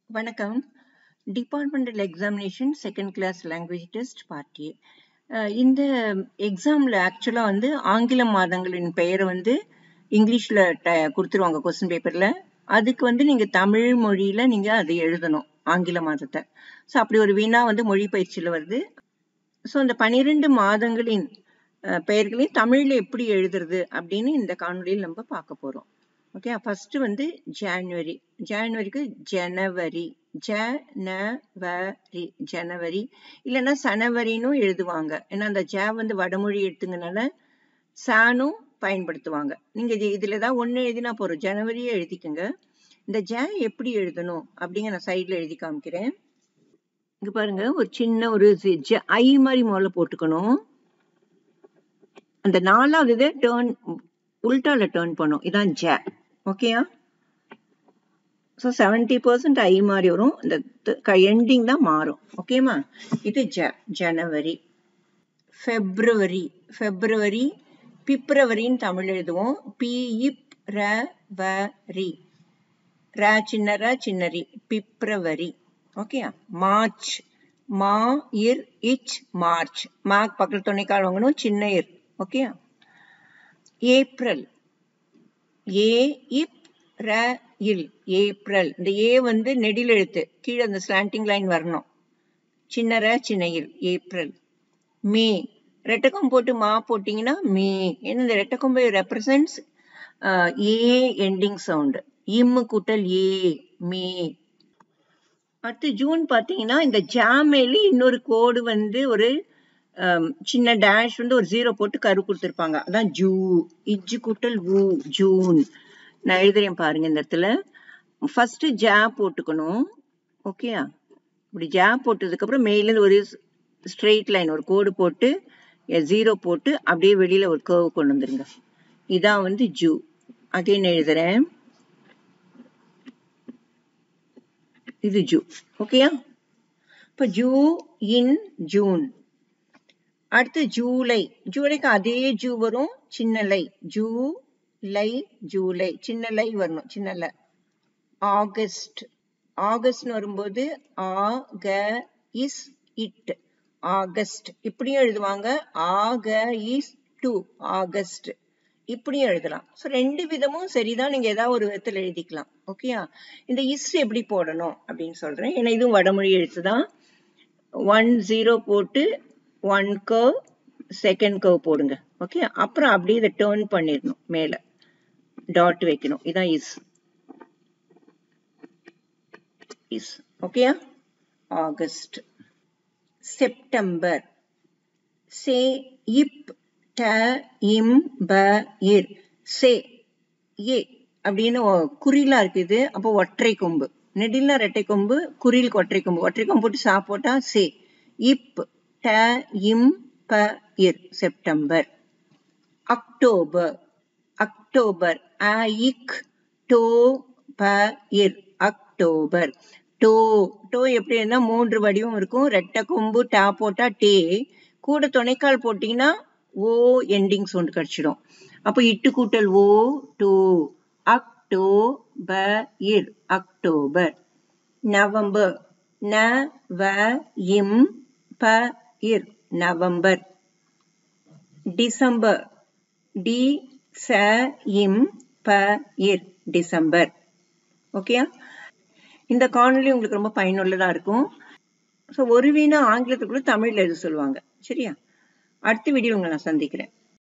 வணக்கம் departmental examination second class language test part A இந்த எக்ஸாமில் ஆக்சுவலாக வந்து ஆங்கில மாதங்களின் பெயரை வந்து இங்கிலீஷில் ட கொடுத்துருவாங்க கொஸ்டின் பேப்பரில் அதுக்கு வந்து நீங்கள் தமிழ் மொழியில் நீங்கள் அதை எழுதணும் ஆங்கில மாதத்தை ஸோ அப்படி ஒரு வினா வந்து மொழி பயிற்சியில் வருது ஸோ அந்த பனிரெண்டு மாதங்களின் அஹ், பெயர்களையும் தமிழில் எப்படி எழுதுறது அப்படின்னு இந்த காணொலியில் நம்ம பார்க்க போகிறோம் ஓகே ஃபர்ஸ்ட் வந்து ஜான்வரி ஜான்வரிக்கு ஜனவரி ஜனவரி ஜனவரி இல்லைன்னா சனவரினும் எழுதுவாங்க ஏன்னா அந்த ஜ வந்து வடமொழி எடுத்துங்கனால சானும் பயன்படுத்துவாங்க நீங்க இது- இதுல ஏதாவது ஒண்ணு எழுதினா போறோம் ஜனவரியே எழுதிக்கோங்க இந்த ஜ எப்படி எழுதணும் அப்படிங்க நான் சைட்ல எழுதி காமிக்கிறேன் இங்க பாருங்க ஒரு சின்ன ஒரு சி- ஜ- ஐ மாதிரி முதல்ல போட்டுக்கணும் அந்த நாலாவது இதை டேர்ன் உல்டால டேர்ன் பண்ணும் இதான் ஜ ஓகேயா ஸோ செவன்டி பர்சன்ட் ஐ மாதிரி வரும் இந்த எண்டிங் தான் மாறும் ஓகேமா இது ஜ ஜனவரி ஃபெப்ரவரி ஃபெப்ரவரி பிப்ரவரின்னு தமிழ் எழுதுவோம் பி இப் ர வ ரி ர சின்ன ர சின்னரி பிப்ரவரி ஓகேயா மார்ச் மா இர் இச் மார்ச் மார்க் பக்கத்துல துணைக்கால் வாங்கணும் சின்ன இர் ஓகேயா ஏப்ரல் ஏ இப் ர இல் ஏப்ரல் இந்த ஏ வந்து நெடில் எழுத்து கீழே அந்த ஸ்லாண்டிங் லைன் வரணும் சின்ன ர சின்ன இல் ஏப்ரல் மே ரெட்டக்கம் போட்டு மா போட்டீங்கன்னா மே ஏன்னா இந்த ரெட்டக்கொம்பு ரெப்ரசன்ட்ஸ் ஏ எண்டிங் சவுண்ட் இம்மு கூட்டல் ஏ மே அடுத்து ஜூன் பார்த்தீங்கன்னா இந்த ஜாமேலி இன்னொரு கோடு வந்து ஒரு ஆம், சின்ன டேஷ் வந்து ஒரு ஜீரோ போட்டு கரு கொடுத்துருப்பாங்க அதான் ஜூ இஜ்ஜு கூட்டல் ஊ ஜூன் நான் எழுதுறேன் பாருங்க இந்த இடத்துல ஃபர்ஸ்ட் ஜா போட்டுக்கணும் ஓகேயா இப்படி ஜா போட்டதுக்கு அப்புறம் மேல இருந்து ஒரு ஸ்ட்ரெயிட் லைன் ஒரு கோடு போட்டு ஜீரோ போட்டு அப்படியே வெளியில ஒரு கர்வ் கொண்டு வந்துருங்க இதான் வந்து ஜூ அதே நான் எழுதுறேன் இது ஜூ ஓகேயா இப்ப ஜூ இன் ஜூன் அடுத்து ஜூலை ஜூலைக்கு அதே ஜூ வரும் சின்ன லை ஜூ லை ஜூலை சின்ன லை வரணும் சின்ன ல ஆகஸ்ட் ஆகஸ்ட்னு வரும்போது ஆ க இஸ் இட் ஆகஸ்ட் இப்படியும் எழுதுவாங்க ஆக இஸ் டு ஆகஸ்ட் இப்படியும் எழுதலாம் ஸோ ரெண்டு விதமும் சரிதான் நீங்க ஏதாவது ஒரு விதத்தில் எழுதிக்கலாம் ஓகேயா இந்த இஸ் எப்படி போடணும் அப்படின்னு சொல்றேன் ஏன்னா இதுவும் வடமொழி எழுத்து தான் ஒன் ஜீரோ போட்டு ஒன் கர்வ் செகண்ட் கர்வ் போடுங்க ஓகே அப்புறம் அப்படியே இதை டேர்ன் பண்ணிடணும் மேல டாட் வைக்கணும் இதான் இஸ் இஸ் ஓகேயா ஆகஸ்ட் செப்டம்பர் சே இப் ட இம் ப இர் சே ஏ அப்படின்னு ஒ- குறிலா இருக்குது அப்போ ஒற்றை கொம்பு நெடில்னா ரெட்டை கொம்பு குறிலுக்கு ஒற்றை கொம்பு ஒற்றை கொம்பு போட்டு சா போட்டா சே இப் ட இம் ப இர் செப்டம்பர் அக்டோபர் அக்டோபர் அ இக் டோ ப இர் அக்டோபர் டோ டோ எப்படி இருந்தா மூன்று வடிவம் இருக்கும் ரெட்டை கொம்பு டா போட்டா டே கூட துணைக்கால் போட்டீங்கன்னா ஓ எண்டிங் சவுண்ட் கிடைச்சிடும் அப்போ இட்டு கூட்டல் ஓ டோ அக்டோ ப இர் அக்டோபர் நவம்பர் ந வ இம் ப இர் நவம்பர் டிசம்பர் டி ச இம் ப இர் டிசம்பர் ஓகேயா இந்த காணொளி உங்களுக்கு ரொம்ப பயனுள்ளதா இருக்கும் ஸோ ஒரு வீணா ஆங்கிலத்துக்குள்ள தமிழ்ல எழுத சொல்லுவாங்க சரியா அடுத்த வீடியோ உங்களை நான் சந்திக்கிறேன்